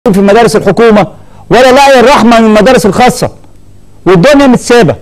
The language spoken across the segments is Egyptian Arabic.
في مدارس الحكومه ولا لاقي الرحمه من المدارس الخاصه والدنيا متسابه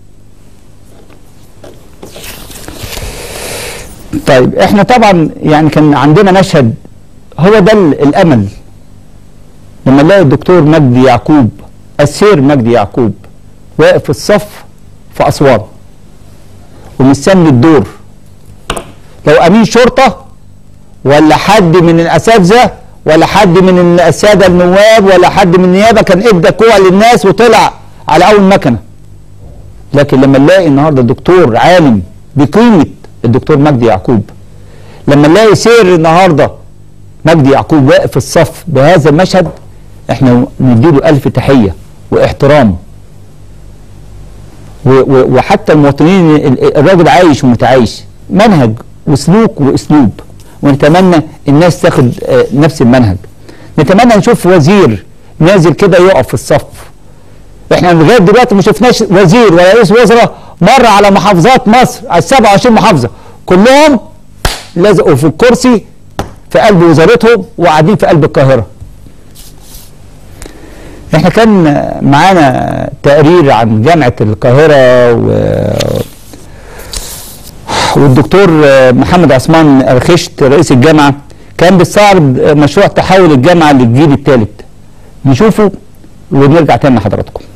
طيب احنا طبعا يعني كان عندنا مشهد هو ده ال- الامل لما نلاقي الدكتور مجدي يعقوب السير مجدي يعقوب واقف في الصف في اسوان ومستني الدور لو امين شرطه ولا حد من الاساتذه ولا حد من الساده النواب ولا حد من النيابه كان ادى كوع للناس وطلع على اول مكنه لكن لما نلاقي النهارده دكتور عالم بقيمه الدكتور مجدي يعقوب لما نلاقي سير النهارده مجدي يعقوب واقف في الصف بهذا المشهد احنا نديله الف تحيه واحترام و- و- وحتى المواطنين ال- الراجل عايش ومتعايش منهج وسلوك واسلوب ونتمنى الناس تاخد آه، نفس المنهج نتمنى نشوف وزير نازل كده يقف في الصف احنا لغايه دلوقتي ما شفناش وزير ولا رئيس وزراء مر على محافظات مصر على 27 محافظه كلهم لزقوا في الكرسي في قلب وزارتهم وقاعدين في قلب القاهره احنا كان معانا تقرير عن جامعة القاهرة و... والدكتور محمد عثمان الخشت رئيس الجامعة كان بيستعرض مشروع تحول الجامعة للجيل الثالث نشوفه ونرجع تاني لحضراتكم